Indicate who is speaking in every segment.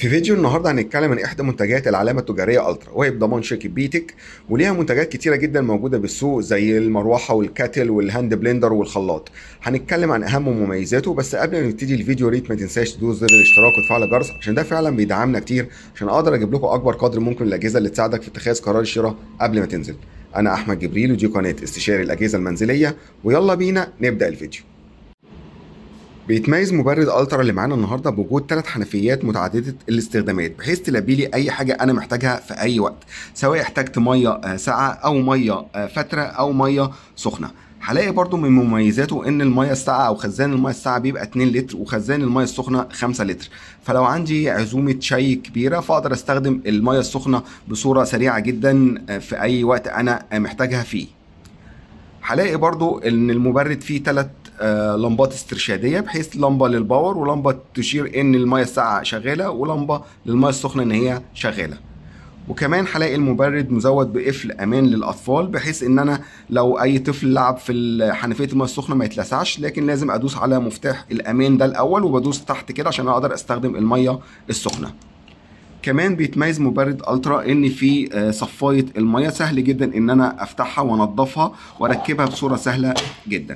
Speaker 1: في فيديو النهارده هنتكلم عن احدى منتجات العلامه التجاريه الترا وهي بضمان شركه بيتك وليها منتجات كتيره جدا موجوده بالسوق زي المروحه والكاتل والهاند بلندر والخلاط هنتكلم عن اهم مميزاته بس قبل ما نبتدي الفيديو ريت ما تنساش تدوس زر الاشتراك وتفعل الجرس عشان ده فعلا بيدعمنا كتير عشان اقدر اجيب لكم اكبر قدر ممكن من الاجهزه اللي تساعدك في اتخاذ قرار الشراء قبل ما تنزل انا احمد جبريل ودي قناه استشاري الاجهزه المنزليه ويلا بينا نبدا الفيديو بيتميز مبرد الترا اللي معانا النهارده بوجود ثلاث حنفيات متعدده الاستخدامات بحيث تلبي لي اي حاجه انا محتاجها في اي وقت سواء احتجت ميه ساقعه او ميه فتره او ميه سخنه هلاقي برضو من مميزاته ان الميه الساقعه او خزان الميه الساقعه بيبقى 2 لتر وخزان الميه السخنه 5 لتر فلو عندي عزومه شاي كبيره فاقدر استخدم الميه السخنه بصوره سريعه جدا في اي وقت انا محتاجها فيه هلاقي برضو ان المبرد فيه ثلاث آه لمبات استرشاديه بحيث لمبه للباور ولمبه تشير ان الميه الساقعه شغاله ولمبه للميه السخنه ان هي شغاله وكمان هلاقي المبرد مزود بقفل امان للاطفال بحيث ان انا لو اي طفل لعب في حنفيه الميه السخنه ما يتلسعش لكن لازم ادوس على مفتاح الامان ده الاول وبدوس تحت كده عشان اقدر استخدم الميه السخنه كمان بيتميز مبرد الترا ان في صفايه الميه سهل جدا ان انا افتحها وانضفها واركبها بصوره سهله جدا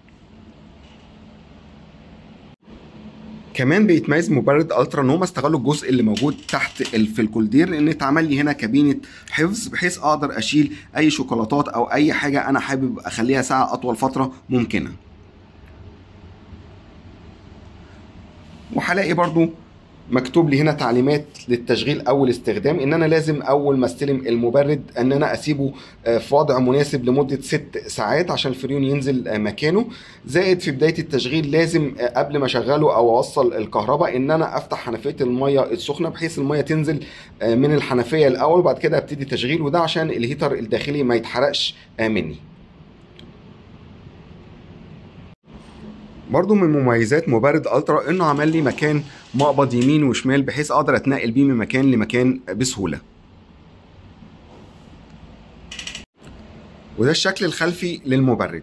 Speaker 1: كمان بيتميز مبرد الترا ان هم استغلوا الجزء اللي موجود تحت في الكولدير لان اتعمل لي هنا كابينه حفظ بحيث اقدر اشيل اي شوكولاتات او اي حاجه انا حابب اخليها ساعه اطول فتره ممكنه وهلاقي برضو مكتوب لي هنا تعليمات للتشغيل او الاستخدام ان انا لازم اول ما استلم المبرد ان انا اسيبه في وضع مناسب لمده ست ساعات عشان الفريون ينزل مكانه زائد في بدايه التشغيل لازم قبل ما اشغله او اوصل الكهرباء ان انا افتح حنفيه الميه السخنه بحيث الميه تنزل من الحنفيه الاول وبعد كده ابتدي تشغيل وده عشان الهيتر الداخلي ما يتحرقش مني برضو من مميزات مبرد الترا انه عمل لي مكان مقبض يمين وشمال بحيث اقدر اتنقل بيه من مكان لمكان بسهوله وده الشكل الخلفي للمبرد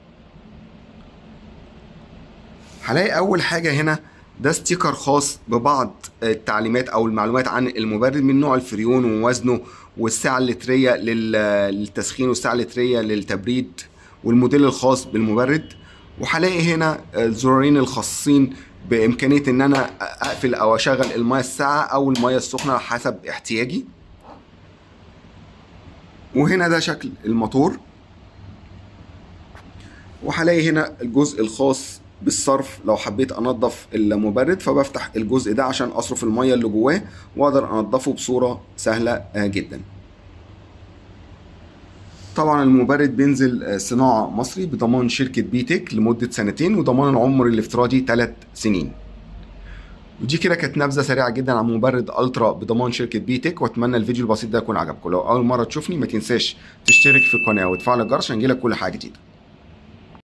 Speaker 1: هلاقي اول حاجه هنا ده ستيكر خاص ببعض التعليمات او المعلومات عن المبرد من نوع الفريون ووزنه والسعه اللتريه للتسخين والسعه اللتريه للتبريد والموديل الخاص بالمبرد وهلاقي هنا الزرارين الخاصين بامكانيه ان انا اقفل او اشغل الميه الساقعه او الميه السخنه حسب احتياجي وهنا ده شكل الموتور وهلاقي هنا الجزء الخاص بالصرف لو حبيت انضف المبرد فبفتح الجزء ده عشان اصرف الميه اللي جواه واقدر انضفه بصوره سهله جدا طبعا المبرد بينزل صناعة مصري بضمان شركة بيتك لمدة سنتين وضمان العمر الافتراضي 3 سنين ودي كده كانت نبذة سريعة جدا عن مبرد الترا بضمان شركة بيتك واتمنى الفيديو البسيط ده يكون عجبكم لو اول مرة تشوفني ما تنساش تشترك في القناة وتفعل الجرس عشان يجيلك كل حاجة جديدة